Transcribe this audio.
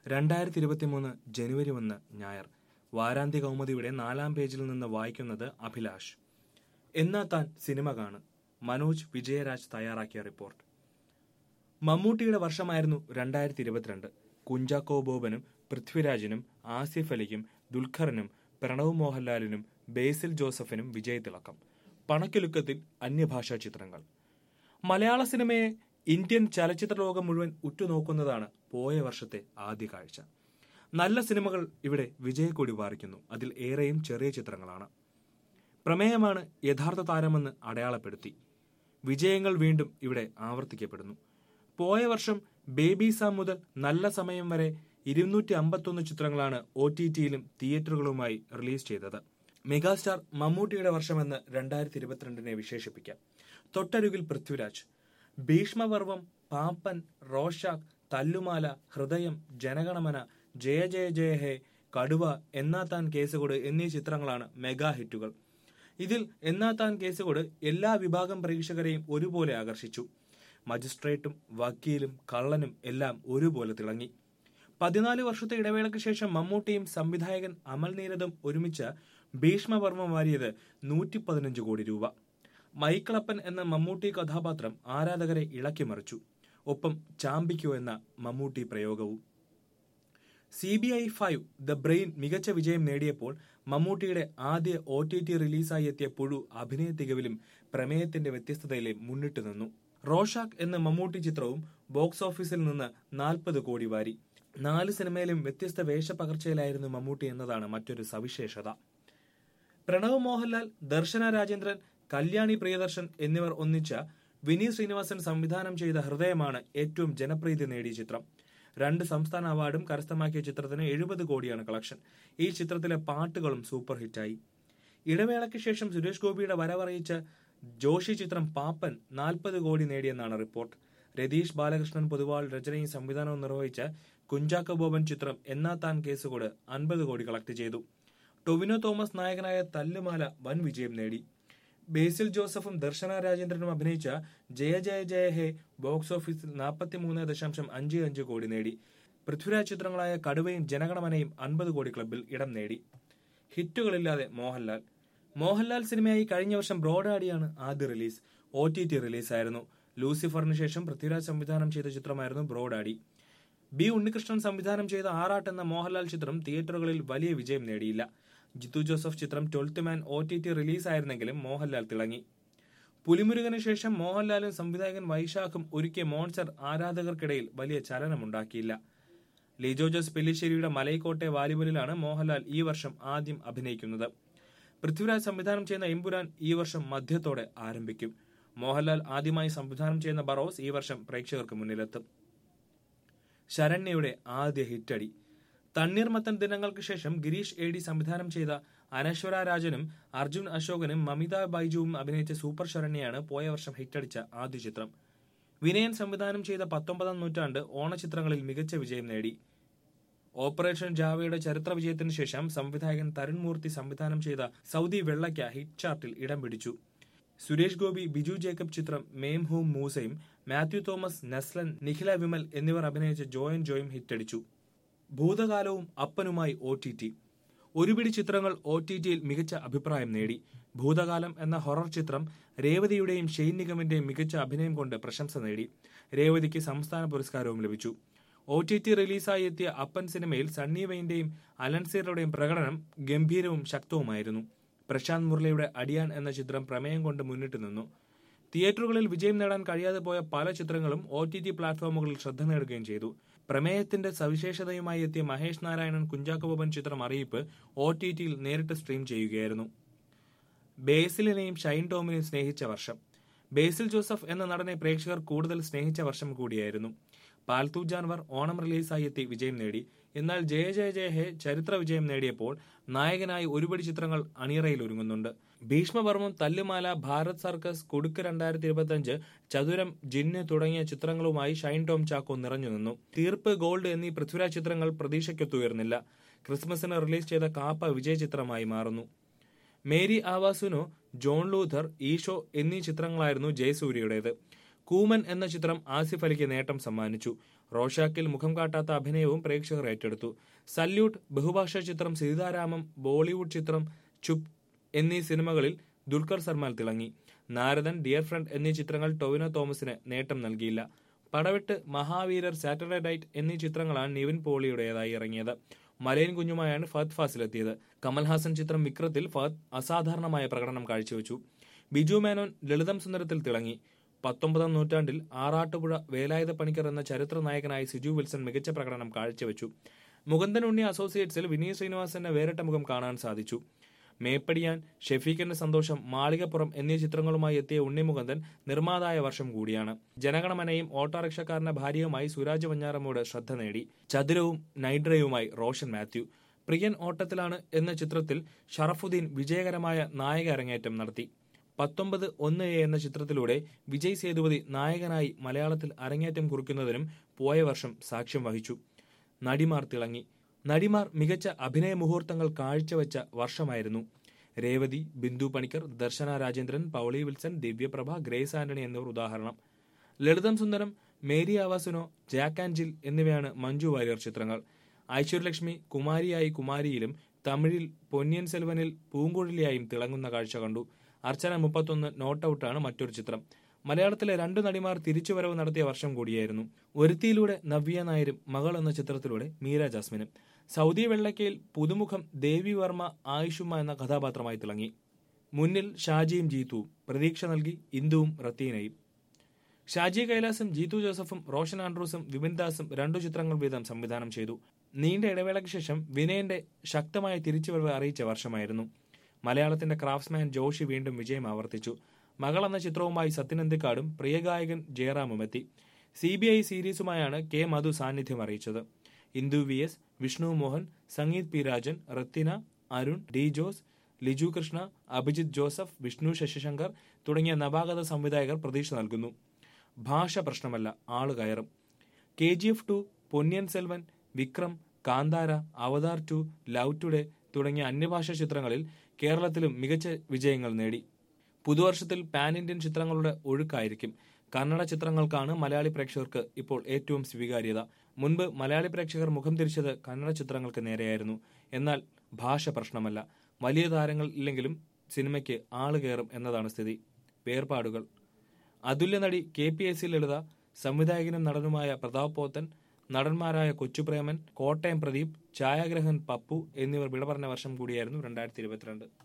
രണ്ടായിരത്തി ഇരുപത്തിമൂന്ന് ജനുവരി ഒന്ന് ഞായർ വാരാന്ത്യ കൗമുദിയുടെ നാലാം പേജിൽ നിന്ന് വായിക്കുന്നത് അഭിലാഷ് എന്നാ താൻ സിനിമ കാണ് മനോജ് വിജയരാജ് തയ്യാറാക്കിയ റിപ്പോർട്ട് മമ്മൂട്ടിയുടെ വർഷമായിരുന്നു രണ്ടായിരത്തി ഇരുപത്തിരണ്ട് കുഞ്ചാക്കോ ബോബനും പൃഥ്വിരാജിനും ആസിഫ് അലിക്കും ദുൽഖറിനും പ്രണവ് മോഹൻലാലിനും ബേസിൽ ജോസഫിനും വിജയത്തിളക്കം പണക്കിലുക്കത്തിൽ അന്യഭാഷാ ചിത്രങ്ങൾ മലയാള സിനിമയെ ഇന്ത്യൻ ചലച്ചിത്ര ലോകം മുഴുവൻ ഉറ്റുനോക്കുന്നതാണ് പോയ വർഷത്തെ ആദ്യ കാഴ്ച നല്ല സിനിമകൾ ഇവിടെ വിജയക്കൊടി പാറിക്കുന്നു അതിൽ ഏറെയും ചെറിയ ചിത്രങ്ങളാണ് പ്രമേയമാണ് യഥാർത്ഥ താരമെന്ന് അടയാളപ്പെടുത്തി വിജയങ്ങൾ വീണ്ടും ഇവിടെ ആവർത്തിക്കപ്പെടുന്നു പോയ വർഷം ബേബി സാം മുതൽ നല്ല സമയം വരെ ഇരുന്നൂറ്റി അമ്പത്തൊന്ന് ചിത്രങ്ങളാണ് ഒ ടി ടിയിലും തിയേറ്ററുകളുമായി റിലീസ് ചെയ്തത് മെഗാസ്റ്റാർ മമ്മൂട്ടിയുടെ വർഷമെന്ന് രണ്ടായിരത്തി ഇരുപത്തിരണ്ടിനെ വിശേഷിപ്പിക്കാം തൊട്ടരുകിൽ പൃഥ്വിരാജ് ഭീഷ്മപർവം പാപ്പൻ റോഷാക്ക് തല്ലുമാല ഹൃദയം ജനഗണമന ജയ ജയ ജയ ഹേ കടുവ എന്നാത്താൻ കേസുകൊട് എന്നീ ചിത്രങ്ങളാണ് മെഗാ ഹിറ്റുകൾ ഇതിൽ എന്നാത്താൻ കേസുകൊട് എല്ലാ വിഭാഗം പ്രേക്ഷകരെയും ഒരുപോലെ ആകർഷിച്ചു മജിസ്ട്രേറ്റും വക്കീലും കള്ളനും എല്ലാം ഒരുപോലെ തിളങ്ങി പതിനാല് വർഷത്തെ ഇടവേളയ്ക്ക് ശേഷം മമ്മൂട്ടിയും സംവിധായകൻ അമൽ നീരദും ഒരുമിച്ച് ഭീഷ്മപർമ്മം വാരിയത് നൂറ്റി പതിനഞ്ച് കോടി രൂപ മൈക്കിളപ്പൻ എന്ന മമ്മൂട്ടി കഥാപാത്രം ആരാധകരെ ഇളക്കിമറിച്ചു ഒപ്പം ചാമ്പിക്കോ എന്ന മമ്മൂട്ടി പ്രയോഗവും C B I five the brain മികച്ച വിജയം നേടിയപ്പോൾ മമ്മൂട്ടിയുടെ ആദ്യ ഒ ടി ടി റിലീസായി എത്തിയ പുഴു അഭിനയ തികവിലും പ്രമേയത്തിന്റെ വ്യത്യസ്തതയിലും മുന്നിട്ട് നിന്നു റോഷാക്ക് എന്ന മമ്മൂട്ടി ചിത്രവും ബോക്സ് ഓഫീസിൽ നിന്ന് നാൽപ്പത് കോടി വാരി നാല് സിനിമയിലും വ്യത്യസ്ത വേഷപകർച്ചയിലായിരുന്നു മമ്മൂട്ടി എന്നതാണ് മറ്റൊരു സവിശേഷത പ്രണവ് മോഹൻലാൽ ദർശന രാജേന്ദ്രൻ കല്യാണി പ്രിയദർശൻ എന്നിവർ ഒന്നിച്ച വിനീത് ശ്രീനിവാസൻ സംവിധാനം ചെയ്ത ഹൃദയമാണ് ഏറ്റവും ജനപ്രീതി നേടിയ ചിത്രം രണ്ട് സംസ്ഥാന അവാർഡും കരസ്ഥമാക്കിയ ചിത്രത്തിന് എഴുപത് കോടിയാണ് കളക്ഷൻ ഈ ചിത്രത്തിലെ പാട്ടുകളും സൂപ്പർ ഹിറ്റായി ഇടവേളയ്ക്ക് ശേഷം സുരേഷ് ഗോപിയുടെ വരവറിയിച്ച ജോഷി ചിത്രം പാപ്പൻ നാൽപ്പത് കോടി നേടിയെന്നാണ് റിപ്പോർട്ട് രതീഷ് ബാലകൃഷ്ണൻ പൊതുവാൾ രചനയും സംവിധാനവും നിർവഹിച്ച കുഞ്ചാക്ക ബോബൻ ചിത്രം എന്നാ താൻ കേസുകൊട് അൻപത് കോടി കളക്ട് ചെയ്തു ടൊവിനോ തോമസ് നായകനായ തല്ലുമാല വൻ വിജയം നേടി ബേസിൽ ജോസഫും ദർശന രാജേന്ദ്രനും അഭിനയിച്ച ജയ ജയ ജയ ഹേ ബോക്സ് ഓഫീസിൽ നാൽപ്പത്തി മൂന്ന് ദശാംശം അഞ്ച് അഞ്ച് കോടി നേടി പൃഥ്വിരാജ് ചിത്രങ്ങളായ കടുവയും ജനഗണമനയും അൻപത് കോടി ക്ലബിൽ ഇടം നേടി ഹിറ്റുകളില്ലാതെ മോഹൻലാൽ മോഹൻലാൽ സിനിമയായി കഴിഞ്ഞ വർഷം ബ്രോഡാഡിയാണ് ആദ്യ റിലീസ് ഒ ടി ടി റിലീസായിരുന്നു ലൂസിഫറിന് ശേഷം പൃഥ്വിരാജ് സംവിധാനം ചെയ്ത ചിത്രമായിരുന്നു ബ്രോഡാഡി ബി ഉണ്ണികൃഷ്ണൻ സംവിധാനം ചെയ്ത ആറാട്ട് എന്ന മോഹൻലാൽ ചിത്രം തിയേറ്ററുകളിൽ വലിയ വിജയം നേടിയില്ല ജിത്തു ജോസഫ് ചിത്രം twelfth man O T T റിലീസായിരുന്നെങ്കിലും മോഹൻലാൽ തിളങ്ങി പുലിമുരുകന് ശേഷം മോഹൻലാലും സംവിധായകൻ വൈശാഖും ഒരുക്കിയ മോൺസർ ആരാധകർക്കിടയിൽ വലിയ ചലനമുണ്ടാക്കിയില്ല ലിജോ ജോസ് പെല്ലിശ്ശേരിയുടെ മലൈക്കോട്ടെ വാലിബലിലാണ് മോഹൻലാൽ ഈ വർഷം ആദ്യം അഭിനയിക്കുന്നത് പൃഥ്വിരാജ് സംവിധാനം ചെയ്യുന്ന എമ്പുരാൻ ഈ വർഷം മധ്യത്തോടെ ആരംഭിക്കും മോഹൻലാൽ ആദ്യമായി സംവിധാനം ചെയ്യുന്ന ബറോസ് ഈ വർഷം പ്രേക്ഷകർക്ക് മുന്നിലെത്തും ശരണ്യയുടെ ആദ്യ ഹിറ്റടി തണ്ണീർമത്തൻ ദിനങ്ങൾക്ക് ശേഷം ഗിരീഷ് എ ഡി സംവിധാനം ചെയ്ത അനശ്വര രാജനും അർജുൻ അശോകനും മമിത ബൈജുവും അഭിനയിച്ച സൂപ്പർ ശരണ്യയാണ് പോയ വർഷം ഹിറ്റടിച്ച ആദ്യ ചിത്രം വിനയൻ സംവിധാനം ചെയ്ത പത്തൊമ്പതാം നൂറ്റാണ്ട് ഓണചിത്രങ്ങളിൽ മികച്ച വിജയം നേടി ഓപ്പറേഷൻ ജാവയുടെ ചരിത്ര വിജയത്തിന് ശേഷം സംവിധായകൻ തരുൺ മൂർത്തി സംവിധാനം ചെയ്ത സൗദി വെള്ളയ്ക്ക ഹിറ്റ് ചാർട്ടിൽ ഇടം പിടിച്ചു സുരേഷ് ഗോപി ബിജു ജേക്കബ് ചിത്രം മേം ഹൂം മൂസയും മാത്യു തോമസ് നെസ്ലൻ നിഖില വിമൽ എന്നിവർ അഭിനയിച്ച ജോയൻ ജോയും ഹിറ്റടിച്ചു ഭൂതകാലവും അപ്പനുമായി ഒ ടി ടി ഒരുപിടി ചിത്രങ്ങൾ ഒ ടി ടിയിൽ മികച്ച അഭിപ്രായം നേടി ഭൂതകാലം എന്ന ഹൊറർ ചിത്രം രേവതിയുടെയും ഷെയ്ൻ നിഗമിന്റെയും മികച്ച അഭിനയം കൊണ്ട് പ്രശംസ നേടി രേവതിക്ക് സംസ്ഥാന പുരസ്കാരവും ലഭിച്ചു ഒ ടി ടി റിലീസായി എത്തിയ അപ്പൻ സിനിമയിൽ സണ്ണി വെയിന്റെയും അലൻസീറുടെയും പ്രകടനം ഗംഭീരവും ശക്തവുമായിരുന്നു പ്രശാന്ത് മുരളിയുടെ അടിയാൻ എന്ന ചിത്രം പ്രമേയം കൊണ്ട് മുന്നിട്ട് നിന്നു തിയേറ്ററുകളിൽ വിജയം നേടാൻ കഴിയാതെ പോയ പല ചിത്രങ്ങളും ഒ ടി ടി പ്ലാറ്റ്ഫോമുകളിൽ ശ്രദ്ധ നേടുകയും ചെയ്തു പ്രമേയത്തിന്റെ സവിശേഷതയുമായി എത്തിയ മഹേഷ് നാരായണൻ കുഞ്ചാക്കോബൻ ചിത്രം അറിയിപ്പ് ഒ ടി ടിയിൽ നേരിട്ട് സ്ട്രീം ചെയ്യുകയായിരുന്നു ബേസിലിനെയും ഷൈൻ ടോമിനെയും സ്നേഹിച്ച വർഷം ബേസിൽ ജോസഫ് എന്ന നടനെ പ്രേക്ഷകർ കൂടുതൽ സ്നേഹിച്ച വർഷം കൂടിയായിരുന്നു പാൽത്തു ജാൻവർ ഓണം റിലീസായി എത്തി വിജയം നേടി എന്നാൽ ജയ ജയ ജയ ഹേ ചരിത്ര വിജയം നേടിയപ്പോൾ നായകനായി ഒരുപടി ചിത്രങ്ങൾ അണിയറയിൽ ഒരുങ്ങുന്നുണ്ട് ഭീഷ്മപർമ്മം തല്ലുമാല ഭാരത് സർക്കസ് കുടുക്ക് രണ്ടായിരത്തി ഇരുപത്തിയഞ്ച് ചതുരം ജിന്ന് തുടങ്ങിയ ചിത്രങ്ങളുമായി ഷൈൻ ടോം ചാക്കോ നിറഞ്ഞു നിന്നു തീർപ്പ് ഗോൾഡ് എന്നീ പൃഥ്വിരാജ് ചിത്രങ്ങൾ പ്രതീക്ഷയ്ക്കൊത്തുയർന്നില്ല ക്രിസ്മസിന് റിലീസ് ചെയ്ത കാപ്പ വിജയ ചിത്രമായി മാറുന്നു മേരി ആവാസുനോ ജോൺ ലൂഥർ ഈഷോ എന്നീ ചിത്രങ്ങളായിരുന്നു ജയസൂര്യയുടേത് കൂമൻ എന്ന ചിത്രം ആസിഫ് അലിക്ക് നേട്ടം സമ്മാനിച്ചു റോഷാക്കിൽ മുഖം കാട്ടാത്ത അഭിനയവും പ്രേക്ഷകർ ഏറ്റെടുത്തു സല്യൂട്ട് ബഹുഭാഷാ ചിത്രം സീതാരാമം ബോളിവുഡ് ചിത്രം ചുപ് എന്നീ സിനിമകളിൽ ദുൽഖർ സൽമാൻ തിളങ്ങി നാരദൻ ഡിയർ ഫ്രണ്ട് എന്നീ ചിത്രങ്ങൾ ടൊവിനോ തോമസിന് നേട്ടം നൽകിയില്ല പടവെട്ട് മഹാവീരർ സാറ്റർഡേ നൈറ്റ് എന്നീ ചിത്രങ്ങളാണ് നിവിൻ പോളിയുടേതായി ഇറങ്ങിയത് മലയൻ കുഞ്ഞുമായാണ് ഫഹദ് ഫാസിലെത്തിയത് കമൽഹാസൻ ചിത്രം വിക്രത്തിൽ ഫഹദ് അസാധാരണമായ പ്രകടനം കാഴ്ചവെച്ചു ബിജു മേനോൻ ലളിതം സുന്ദരത്തിൽ തിളങ്ങി പത്തൊമ്പതാം നൂറ്റാണ്ടിൽ ആറാട്ടുപുഴ വേലായുധ പണിക്കർ എന്ന ചരിത്ര നായകനായി സിജു വിൽസൺ മികച്ച പ്രകടനം കാഴ്ചവെച്ചു മുകുന്ദൻ ഉണ്ണി അസോസിയേറ്റ്സിൽ വിനീത് ശ്രീനിവാസന്റെ വേറിട്ട മുഖം കാണാൻ സാധിച്ചു മേപ്പടിയാൻ ഷെഫീഖിന്റെ സന്തോഷം മാളികപ്പുറം എന്നീ ചിത്രങ്ങളുമായി എത്തിയ ഉണ്ണിമുകുന്ദൻ നിർമ്മാതായ വർഷം കൂടിയാണ് ജനഗണമനയും ഓട്ടോറിക്ഷക്കാരന്റെ ഭാര്യയുമായി സുരാജ് വഞ്ഞാറമ്മൂട് ശ്രദ്ധ നേടി ചതുരവും നൈഡ്രയുമായി റോഷൻ മാത്യു പ്രിയൻ ഓട്ടത്തിലാണ് എന്ന ചിത്രത്തിൽ ഷറഫുദ്ദീൻ വിജയകരമായ നായക അരങ്ങേറ്റം നടത്തി പത്തൊമ്പത് ഒന്ന് എ എന്ന ചിത്രത്തിലൂടെ വിജയ് സേതുപതി നായകനായി മലയാളത്തിൽ അരങ്ങേറ്റം കുറിക്കുന്നതിനും പോയ വർഷം സാക്ഷ്യം വഹിച്ചു നടിമാർ തിളങ്ങി നടിമാർ മികച്ച അഭിനയ മുഹൂർത്തങ്ങൾ കാഴ്ചവെച്ച വർഷമായിരുന്നു രേവതി ബിന്ദു പണിക്കർ ദർശന രാജേന്ദ്രൻ പൗളി വിൽസൺ ദിവ്യപ്രഭ ഗ്രേസ് ആന്റണി എന്നിവർ ഉദാഹരണം Lalitham Sundaram Meri Aawas Suno Jack and Jill എന്നിവയാണ് മഞ്ജു വാര്യർ ചിത്രങ്ങൾ ഐശ്വര്യലക്ഷ്മി കുമാരിയായി കുമാരിയിലും തമിഴിൽ പൊന്നിയൻ സെൽവനിൽ പൂങ്കുഴലിയായും തിളങ്ങുന്ന കാഴ്ച കണ്ടു അർച്ചന മുപ്പത്തൊന്ന് നോട്ട് ഔട്ടാണ് മറ്റൊരു ചിത്രം മലയാളത്തിലെ രണ്ടു നടിമാർ തിരിച്ചുവരവ് നടത്തിയ വർഷം കൂടിയായിരുന്നു ഒരുത്തിയിലൂടെ നവ്യ നായരും മകൾ എന്ന ചിത്രത്തിലൂടെ മീര ജാസ്മിനും സൗദി വെള്ളക്കയിൽ പുതുമുഖം ദേവി വർമ്മ ആയിഷുമ്മ എന്ന കഥാപാത്രമായി തിളങ്ങി മുന്നിൽ ഷാജിയും ജീത്തുവും പ്രതീക്ഷ നൽകി ഇന്ദുവും റത്തീനയും ഷാജി കൈലാസും ജീതു ജോസഫും റോഷൻ ആൻഡ്രൂസും വിപിൻ ദാസും രണ്ടു ചിത്രങ്ങൾ വീതം സംവിധാനം ചെയ്തു നീണ്ട ഇടവേളയ്ക്ക് ശേഷം വിനയന്റെ ശക്തമായ തിരിച്ചുവരവ് അറിയിച്ച വർഷമായിരുന്നു മലയാളത്തിന്റെ ക്രാഫ്റ്റ്സ്മാൻ ജോഷി വീണ്ടും വിജയം ആവർത്തിച്ചു മകൾ എന്ന ചിത്രവുമായി സത്യനന്ദിക്കാടും പ്രിയഗായകൻ ജയറാമും എത്തി സി ബി ഐ സീരീസുമായാണ് കെ മധു സാന്നിധ്യം അറിയിച്ചത് Indu V S Vishnu Mohan Sangeeth P Rajan Rathina Arun D Jose Liju Krishna Abhijith Joseph Vishnu Sasisankar തുടങ്ങിയ നവാഗത സംവിധായകർ പ്രതീക്ഷ നൽകുന്നു ഭാഷ പ്രശ്നമല്ല ആള് കയറും K G F two Ponniyin Selvan Vikram Kantara Avatar two love today തുടങ്ങിയ അന്യഭാഷാ ചിത്രങ്ങളിൽ കേരളത്തിലും മികച്ച വിജയങ്ങൾ നേടി പുതുവർഷത്തിൽ പാൻ ഇന്ത്യൻ ചിത്രങ്ങളുടെ ഒഴുക്കായിരിക്കും കന്നഡ ചിത്രങ്ങൾക്കാണ് മലയാളി പ്രേക്ഷകർക്ക് ഇപ്പോൾ ഏറ്റവും സ്വീകാര്യത മുൻപ് മലയാളി പ്രേക്ഷകർ മുഖം തിരിച്ചത് കന്നഡ ചിത്രങ്ങൾക്ക് നേരെയായിരുന്നു എന്നാൽ ഭാഷ പ്രശ്നമല്ല വലിയ താരങ്ങൾ ഇല്ലെങ്കിലും സിനിമയ്ക്ക് ആള് കയറും എന്നതാണ് സ്ഥിതി വേർപാടുകൾ അതുല്യ നടി K P S C Lalitha സംവിധായകനും നടനുമായ പ്രതാപ് പോത്തൻ നടന്മാരായ കൊച്ചുപ്രേമൻ കോട്ടയം പ്രദീപ് ഛായാഗ്രഹൻ പപ്പു എന്നിവർ വിട പറഞ്ഞ വർഷം കൂടിയായിരുന്നു രണ്ടായിരത്തി ഇരുപത്തിരണ്ട്